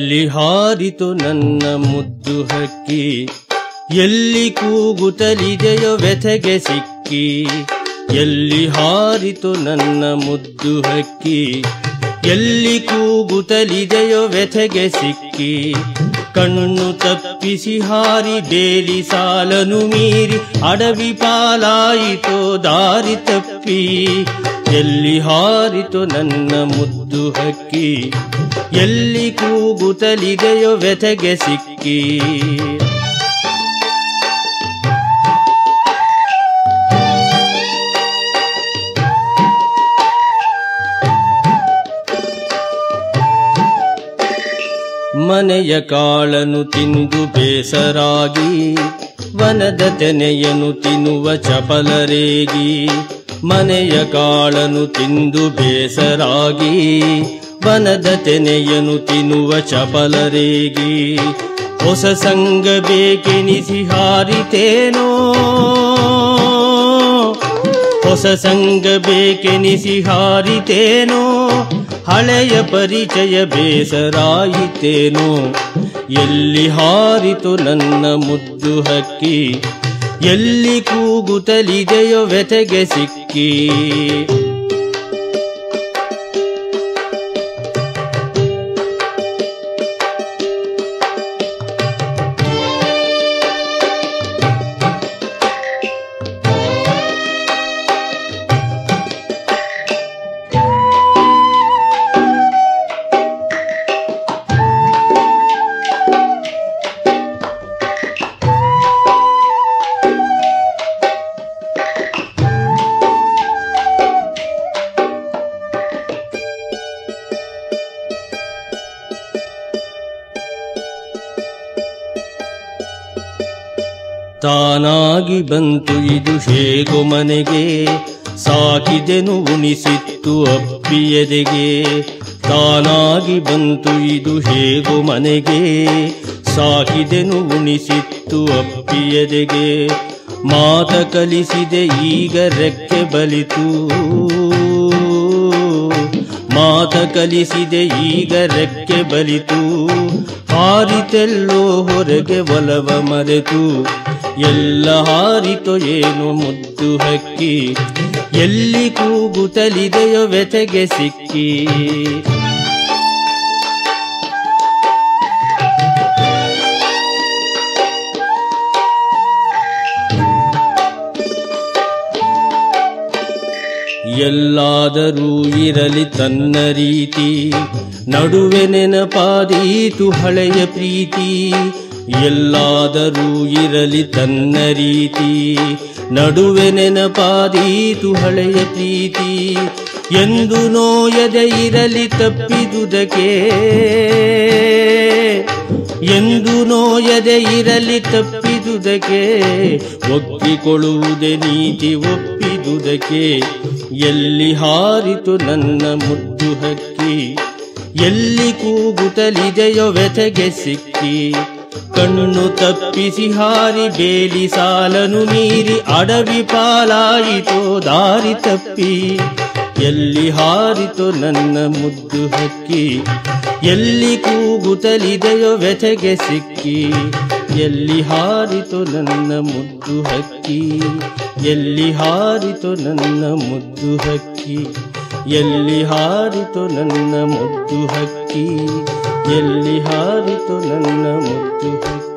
ಎಲ್ಲಿ ಹಾರಿತು ನನ್ನ ಮುದ್ದು ಹಕ್ಕಿ ಎಲ್ಲಿ ಕೂಗುತ್ತಲಿದೆಯೋ ವ್ಯಥೆಗೆ ಸಿಕ್ಕಿ ಎಲ್ಲಿ ಹಾರಿತು ನನ್ನ ಮುದ್ದು ಹಕ್ಕಿ ಎಲ್ಲಿ ಕೂಗುತ್ತಲಿದೆಯೋ ವ್ಯಥೆಗೆ ಸಿಕ್ಕಿ ಕಣ್ಣು ತಪ್ಪಿಸಿ ಹಾರಿ ಬೇಲಿ ಸಾಲನು ಮೀರಿ ಅಡವಿ ಪಾಲಾಯಿತೋ ದಾರಿ ತಪ್ಪಿ ಎಲ್ಲಿ ಹಾರಿತು ನನ್ನ ಮುದ್ದು ಹಕ್ಕಿ ಎಲ್ಲಿ ಕೂಗುತ್ತಲಿದೆಯೋ ವ್ಯಥೆಗೆ ಸಿಕ್ಕಿ ಮನೆಯ ಕಾಳನು ತಿಂದು ಬೇಸರಾಗಿ ವನದ ತೆನೆಯನು ತಿನ್ನುವ ಚಪಲರೇಗಿ ಮನೆಯ ಕಾಳನು ತಿಂದು ಬೇಸರಾಗಿ ವನದ ತೆನೆಯನು ತಿನ್ನುವ ಚಪಲರೇಗಿ ಹೊಸ ಸಂಗ ಬೇಕೆನಿಸಿ ಹಾರಿತೇನೋ ಹೊಸ ಸಂಗ ಬೇಕೆನಿಸಿ ಹಾರಿತೇನೋ ಹಳೆಯ ಪರಿಚಯ ಬೇಸರಾಯಿತೇನೋ ಎಲ್ಲಿ ಹಾರಿತು ನನ್ನ ಮುದ್ದು ಹಕ್ಕಿ ಎಲ್ಲಿ ಕೂಗುತ್ತಲಿದೆಯೋ ವ್ಯಥೆಗೆ ಸಿಕ್ಕಿ ತಾನಾಗಿ ಬಂತು ಇದು ಹೇಗೋ ಮನೆಗೆ ಸಾಕಿದೆನು ಉಣಿಸಿತ್ತು ಅಪ್ಪಿಯದೆಗೆ ತಾನಾಗಿ ಬಂತು ಇದು ಹೇಗೋ ಮನೆಗೆ ಸಾಕಿದೆನು ಉಣಿಸಿತ್ತು ಅಪ್ಪಿಯದೆಗೆ ಮಾತ ಕಲಿಸಿದೆ ಈಗ ರೆಕ್ಕೆ ಬಲಿತು ಮಾತ ಕಲಿಸಿದೆ ಈಗ ರೆಕ್ಕೆ ಬಲಿತು ಹಾರಿತೆಲ್ಲೋ ಹೊರಗೆ ಒಲವ ಮರೆತು ಎಲ್ಲ ಹಾರಿತೋ ಏನು ಮುದ್ದು ಹಕ್ಕಿ ಎಲ್ಲಿ ಕೂಗುತ್ತಲಿದೆಯೋ ವ್ಯಥೆಗೆ ಸಿಕ್ಕಿ ಎಲ್ಲಾದರೂ ಇರಲಿ ತನ್ನ ರೀತಿ ನಡುವೆ ನೆನಪಾದೀತು ಹಳೆಯ ಪ್ರೀತಿ ಎಲ್ಲಾದರೂ ಇರಲಿ ತನ್ನ ರೀತಿ ನಡುವೆ ನೆನಪಾದೀತು ಹಳೆಯ ಪ್ರೀತಿ ಎಂದು ನೋಯದೆ ಇರಲಿ ತಪ್ಪಿದುದಕ್ಕೆ ಎಂದು ನೋಯದೆ ಇರಲಿ ತಪ್ಪಿದುದಕ್ಕೆ ಒಪ್ಪಿಕೊಳ್ಳುವುದೇ ನೀತಿ ಒಪ್ಪಿದುದಕ್ಕೆ ಎಲ್ಲಿ ಹಾರಿತು ನನ್ನ ಮುದ್ದು ಹಕ್ಕಿ ಎಲ್ಲಿ ಕೂಗುತ್ತಲಿದೆಯೋ ವ್ಯಥೆಗೆ ಸಿಕ್ಕಿ ಕಣ್ಣು ತಪ್ಪಿಸಿ ಹಾರಿ ಬೇಲಿ ಸಾಲನು ಮೀರಿ ಅಡವಿ ಪಾಲಾಯಿತೋ ದಾರಿ ತಪ್ಪಿ ಎಲ್ಲಿ ಹಾರಿತು ನನ್ನ ಮುದ್ದು ಹಕ್ಕಿ ಎಲ್ಲಿ ಕೂಗುತ್ತಲಿದೆಯೋ ವ್ಯಥೆಗೆ ಸಿಕ್ಕಿ ಎಲ್ಲಿ ಹಾರಿತು ನನ್ನ ಮುದ್ದು ಹಕ್ಕಿ ಎಲ್ಲಿ ಹಾರಿತು ನನ್ನ ಮುದ್ದು ಹಕ್ಕಿ ಎಲ್ಲಿ ಹಾರಿತು ನನ್ನ ಮುದ್ದು ಹಕ್ಕಿ ಎಲ್ಲಿ ಹಾರಿತು ನನ್ನ ಮುದ್ದು ಹಕ್ಕಿ